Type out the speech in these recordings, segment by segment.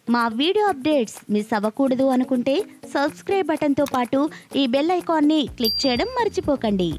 మా video updates miss అవ్వకూడదు అనుకుంటే సబ్స్క్రైబ్ బటన్తో పాటు ఈ బెల్ ఐకాన్ని క్లిక్ చేయడం మర్చిపోకండి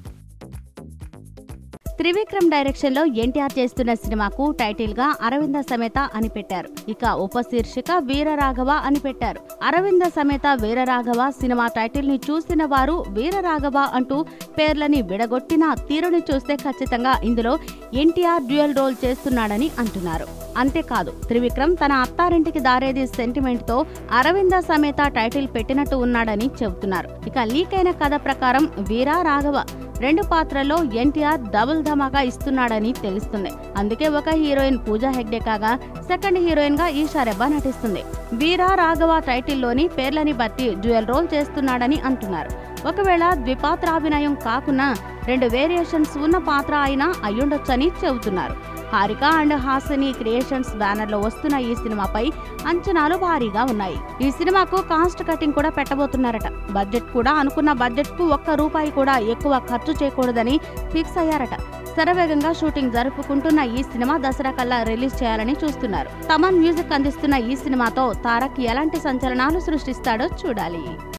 త్రివిక్రమ్ డైరెక్షన్ లో ఎన్టీఆర్ చేస్తున్న సినిమాకు టైటిల్ గా అరవింద సమేత అని పెట్టారు ఇక ఉపశీర్షిక వీరరాఘవ అని పెట్టారు అరవింద సమేత వీరరాఘవ సినిమా టైటిల్ ని చూసిన వారు వీరరాఘవ అంటూ పేర్లని విడగొట్టిన తీరుని చూస్తే ఖచ్చితంగా ఇందులో ఎన్టీఆర్ డ్యూయల్ రోల్ చేస్తున్నాడని అంటున్నారు అంతేకాదు త్రివిక్రమ్ తన అత్తారింటికి దారేది సెంటిమెంట్ తో అరవింద సమేత టైటిల్ పెట్టినట్టు ఉన్నాడని చెబుతున్నారు ఇక లీక్ అయిన కథ ప్రకారం వీరా రాఘవ రెండు పాత్రల్లో ఎన్టీఆర్ డబుల్ ధమాకా ఇస్తున్నాడని తెలుస్తుంది అందుకే ఒక హీరోయిన్ పూజా హెగ్డే కాగా సెకండ్ హీరోయిన్ గా ఈషా రెబ్బా నటిస్తుంది వీరా రాఘవ టైటిల్లోని పేర్లని బట్టి డ్యూయల్ రోల్ చేస్తున్నాడని అంటున్నారు ఒకవేళ ద్విపాత్రాభినయం కాకున్నా రెండు వేరియేషన్స్ ఉన్న పాత్ర అయినా అయ్యుండొచ్చని చెబుతున్నారు Haarika and Haasini creations banner లో వస్తున్న ఈ సినిమాపై అంచనాలు భారీగా ఉన్నాయి ఈ సినిమాకు కాస్ట్ కటింగ్ కూడా పెట్టబోతున్నారట బడ్జెట్ కూడా అనుకున్న బడ్జెట్ కు ఒక్క రూపాయి కూడా ఎక్కువ ఖర్చు చేయకూడదని ఫిక్స్ అయ్యారట శరవేగంగా షూటింగ్ జరుపుకుంటున్న ఈ సినిమా దసరా కల్లా రిలీజ్ చేయాలని చూస్తున్నారు తమన్ మ్యూజిక్ అందిస్తున్న ఈ సినిమాతో తారక్ ఎలాంటి సంచలనాలు సృష్టిస్తాడో చూడాలి